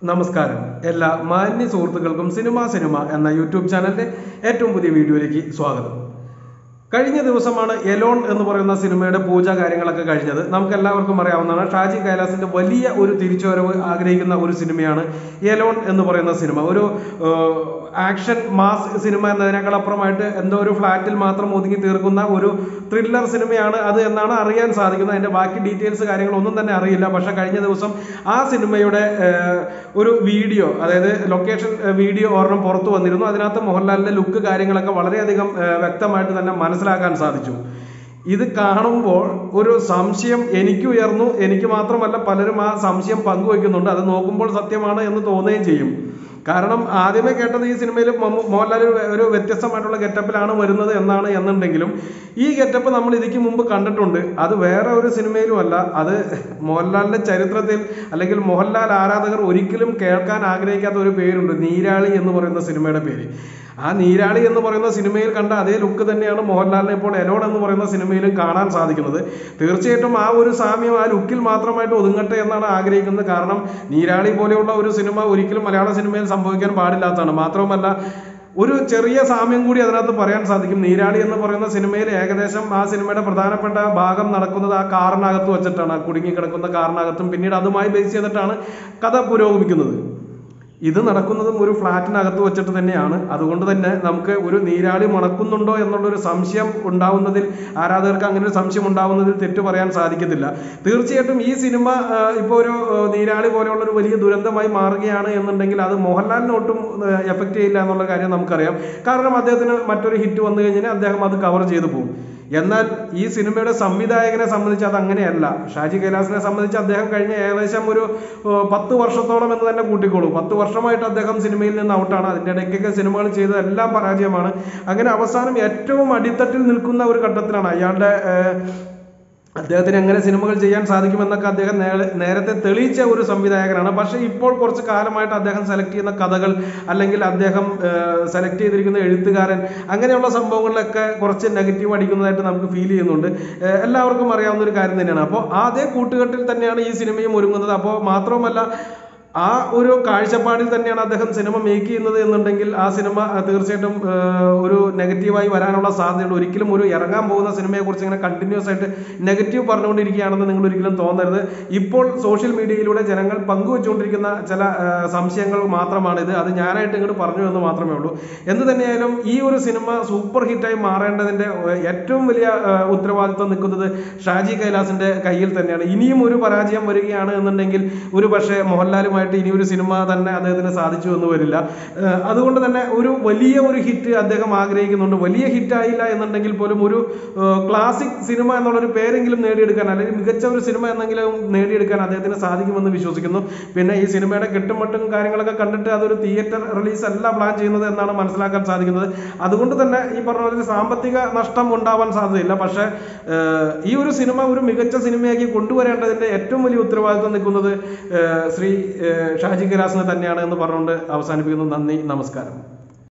നമസ്കാരം എല്ലാ മാന്യ സുഹൃത്തുക്കൾക്കും സിനിമ സിനിമ എന്ന യൂട്യൂബ് ചാനലിന്റെ ഏറ്റവും പുതിയ വീഡിയോയിലേക്ക് സ്വാഗതം കഴിഞ്ഞ ദിവസമാണ് എലോൺ എന്ന് പറയുന്ന സിനിമയുടെ പൂജ കാര്യങ്ങളൊക്കെ കഴിഞ്ഞത് നമുക്ക് എല്ലാവർക്കും അറിയാവുന്നതാണ് ഷാജി കൈലാസിന്റെ വലിയ ഒരു തിരിച്ചുവരവ് ആഗ്രഹിക്കുന്ന ഒരു സിനിമയാണ് എലോൺ എന്ന് പറയുന്ന സിനിമ ഒരു ആക്ഷൻ മാസ് സിനിമ എന്നതിനേക്കാൾ അപ്പുറമായിട്ട് എന്തോ ഒരു ഫ്ലാറ്റിൽ മാത്രം ഒതുങ്ങി തീർക്കുന്ന ഒരു ത്രില്ലർ സിനിമയാണ് അത് എന്നാണ് അറിയാൻ സാധിക്കുന്നത് അതിന്റെ ബാക്കി ഡീറ്റെയിൽസ് കാര്യങ്ങളൊന്നും തന്നെ അറിയില്ല പക്ഷെ കഴിഞ്ഞ ദിവസം ആ സിനിമയുടെ ഏഹ്, ഒരു വീഡിയോ അതായത് ലൊക്കേഷൻ വീഡിയോ ഒരെണ്ണം പുറത്തു വന്നിരുന്നു അതിനകത്ത് മോഹൻലാലിന്റെ ലുക്ക് കാര്യങ്ങളൊക്കെ വളരെയധികം ഏഹ്, വ്യക്തമായിട്ട് തന്നെ മനസ്സിലാക്കാൻ സാധിച്ചു ഇത് കാണുമ്പോൾ ഒരു സംശയം എനിക്ക് ഉയർന്നു എനിക്ക് മാത്രമല്ല പലരും ആ സംശയം പങ്കുവെക്കുന്നുണ്ട് അത് നോക്കുമ്പോൾ സത്യമാണ് എന്ന് തോന്നുകയും ചെയ്യും കാരണം ആദ്യമേ കേട്ടത് ഈ സിനിമയിൽ മമ്മൂ- മോഹൻലാൽ ഒരു- ഒരു വ്യത്യസ്തമായിട്ടുള്ള ഗെറ്റപ്പിലാണ് വരുന്നത് എന്നാണ് എന്നുണ്ടെങ്കിലും ഈ ഗെറ്റപ്പ് നമ്മൾ ഇതിക്ക് മുമ്പ് കണ്ടിട്ടുണ്ട് അത് വേറെ ഒരു സിനിമയിലും അല്ല അത് മോഹൻലാലിന്റെ ചരിത്രത്തിൽ അല്ലെങ്കിൽ മോഹൻലാൽ ആരാധകർ ഒരിക്കലും കേൾക്കാൻ ആഗ്രഹിക്കാത്ത ഒരു പേരുണ്ട് നീരാളി എന്ന് പറയുന്ന സിനിമയുടെ പേര് ആ നീരാളി എന്ന് പറയുന്ന സിനിമയിൽ കണ്ട അതേ ലുക്ക് തന്നെയാണ് മോഹൻലാലിനെ ഇപ്പോൾ എലോൺ എന്ന് പറയുന്ന സിനിമയിലും കാണാൻ സാധിക്കുന്നത് തീർച്ചയായിട്ടും ആ ഒരു സാമ്യം ആ ലുക്കിൽ മാത്രമായിട്ട് ഒതുങ്ങട്ടെ എന്നാണ് ആഗ്രഹിക്കുന്നത് കാരണം നീരാളി പോലെയുള്ള ഒരു സിനിമ ഒരിക്കലും മലയാള സിനിമയിൽ സംഭവിക്കാൻ പാടില്ലാത്തതാണ് മാത്രവുമല്ല ഒരു ചെറിയ സാമ്യം കൂടി അതിനകത്ത് പറയാൻ സാധിക്കും നീരാളി എന്ന് പറയുന്ന സിനിമയിൽ ഏകദേശം ആ സിനിമയുടെ പ്രധാനപ്പെട്ട ഭാഗം നടക്കുന്നത് ആ കാറിനകത്ത് വെച്ചിട്ടാണ് ആ കുടുങ്ങിക്കിടക്കുന്ന കാറിനകത്തും പിന്നീട് അതുമായി ബേസ് ചെയ്തിട്ടാണ് കഥ പുരോഗമിക്കുന്നത് ഇത് നടക്കുന്നതും ഒരു ഫ്ലാറ്റിനകത്ത് വെച്ചിട്ട് തന്നെയാണ് അതുകൊണ്ട് തന്നെ നമുക്ക് ഒരു നീരാളി മണക്കുന്നുണ്ടോ എന്നുള്ളൊരു സംശയം ഉണ്ടാവുന്നതിൽ ആരാധകർക്ക് അങ്ങനെ ഒരു സംശയം ഉണ്ടാവുന്നതിൽ തെറ്റു പറയാൻ സാധിക്കത്തില്ല തീർച്ചയായിട്ടും ഈ സിനിമ ഇപ്പോൾ ഒരു ആ, നീരാളി പോലെയുള്ള ഒരു വലിയ ദുരന്തമായി മാറുകയാണ് എന്നുണ്ടെങ്കിൽ അത് മോഹൻലാലിന് ഒട്ടും എഫക്റ്റ് ചെയ്യില്ല എന്നുള്ള കാര്യം നമുക്കറിയാം കാരണം അദ്ദേഹത്തിന് മറ്റൊരു ഹിറ്റ് വന്നു കഴിഞ്ഞാൽ അദ്ദേഹം അത് കവർ ചെയ്തു പോകും എന്നാൽ ഈ സിനിമയുടെ സംവിധായകനെ സംബന്ധിച്ച് അത് അങ്ങനെയല്ല ഷാജി കൈലാസിനെ സംബന്ധിച്ച് അദ്ദേഹം കഴിഞ്ഞ ഏകദേശം ഒരു ഏർ, പത്ത് വർഷത്തോളം എന്ന് തന്നെ കൂട്ടിക്കോളൂ പത്ത് വർഷമായിട്ട് അദ്ദേഹം സിനിമയിൽ നിന്ന് ഔട്ടാണ് അതിൻ്റെ ഇടയ്ക്കൊക്കെ സിനിമകൾ ചെയ്തത് എല്ലാം പരാജയമാണ് അങ്ങനെ അവസാനം ഏറ്റവും അടിത്തട്ടിൽ നിൽക്കുന്ന ഒരു ഘട്ടത്തിലാണ് അയാളുടെ ഏർ, അദ്ദേഹത്തിന് എങ്ങനെ സിനിമകൾ ചെയ്യാൻ സാധിക്കുമെന്നൊക്കെ അദ്ദേഹം നേ- നേരത്തെ തെളിയിച്ച ഒരു സംവിധായകനാണ് പക്ഷേ ഇപ്പോൾ കുറച്ച് കാലമായിട്ട് അദ്ദേഹം സെലക്ട് ചെയ്യുന്ന കഥകൾ അല്ലെങ്കിൽ അദ്ദേഹം സെലക്ട് ചെയ്തിരിക്കുന്ന എഴുത്തുകാരൻ അങ്ങനെയുള്ള സംഭവങ്ങളിലൊക്കെ കുറച്ച് നെഗറ്റീവ് അടിക്കുന്നതായിട്ട് നമുക്ക് ഫീൽ ചെയ്യുന്നുണ്ട് ഏഹ് എല്ലാവർക്കും അറിയാവുന്ന ഒരു കാര്യം തന്നെയാണ് അപ്പോൾ അതേ കൂട്ടുകെട്ടിൽ തന്നെയാണ് ഈ സിനിമയും ഒരുങ്ങുന്നത് അപ്പോൾ മാത്രവുമല്ല ആ ഒരു കാഴ്ചപ്പാടിൽ തന്നെയാണ് അദ്ദേഹം സിനിമ മേക്ക് ചെയ്യുന്നത് എന്നുണ്ടെങ്കിൽ ആ സിനിമ അഹ് തീർച്ചയായിട്ടും ഏഹ്, ഒരു നെഗറ്റീവായി വരാനുള്ള സാധ്യതയുണ്ട് ഒരിക്കലും ഒരു ഇറങ്ങാൻ പോകുന്ന സിനിമയെ കുറിച്ച് ഇങ്ങനെ കണ്ടിന്യൂസ് ആയിട്ട് നെഗറ്റീവ് പറഞ്ഞുകൊണ്ടിരിക്കുകയാണെന്ന് നിങ്ങൾ ഒരിക്കലും തോന്നരുത് ഇപ്പോൾ സോഷ്യൽ മീഡിയയിലൂടെ ജനങ്ങൾ പങ്കുവെച്ചുകൊണ്ടിരിക്കുന്ന ചില ഏഹ്, സംശയങ്ങൾ മാത്രമാണിത് അത് ഞാനായിട്ട് ഇങ്ങോട്ട് പറഞ്ഞു എന്ന് മാത്രമേ ഉള്ളൂ എന്ത് തന്നെയായാലും ഈ ഒരു സിനിമ സൂപ്പർ ഹിറ്റായി മാറേണ്ടതിന്റെ ഏഹ്, ഏറ്റവും വലിയ ഏഹ്, ഉത്തരവാദിത്വം നിൽക്കുന്നത് ഷാജി കൈലാസിന്റെ കയ്യിൽ തന്നെയാണ് ഇനിയും ഒരു പരാജയം വരികയാണ് എന്നുണ്ടെങ്കിൽ ഒരു പക്ഷേ മോഹൻലാലുമായിട്ട് ഇനി ഒരു സിനിമ തന്നെ അദ്ദേഹത്തിന് സാധിച്ചു എന്ന് വരില്ല ഏഹ് അതുകൊണ്ട് തന്നെ ഒരു വലിയ ഒരു ഹിറ്റ് അദ്ദേഹം ആഗ്രഹിക്കുന്നുണ്ട് വലിയ ഹിറ്റ് ആയില്ല എന്നുണ്ടെങ്കിൽ പോലും ഒരു ക്ലാസിക് സിനിമ എന്നുള്ളൊരു പേരെങ്കിലും നേടിയെടുക്കാൻ അല്ലെങ്കിൽ മികച്ച ഒരു സിനിമ എന്നെങ്കിലും നേടിയെടുക്കാൻ അദ്ദേഹത്തിന് സാധിക്കുമെന്ന് വിശ്വസിക്കുന്നു പിന്നെ ഈ സിനിമയുടെ കെട്ടുമട്ടും കാര്യങ്ങളൊക്കെ കണ്ടിട്ട് അതൊരു തിയേറ്റർ റിലീസ് അല്ല പ്ലാൻ ചെയ്യുന്നത് എന്നാണ് മനസ്സിലാക്കാൻ സാധിക്കുന്നത് അതുകൊണ്ട് തന്നെ ഈ പറഞ്ഞ പോലെ സാമ്പത്തിക നഷ്ടം ഉണ്ടാവാൻ സാധ്യതയില്ല പക്ഷേ ഏഹ് ഈ ഒരു സിനിമ ഒരു മികച്ച സിനിമയാക്കി കൊണ്ടുവരേണ്ടതിന്റെ ഏറ്റവും വലിയ ഉത്തരവാദിത്വം നിൽക്കുന്നത് ഏഹ് ശ്രീ ഏഹ് ഷാജി കൈലാസിന് തന്നെയാണ് എന്ന് പറഞ്ഞുകൊണ്ട് അവസാനിപ്പിക്കുന്നു നന്ദി നമസ്കാരം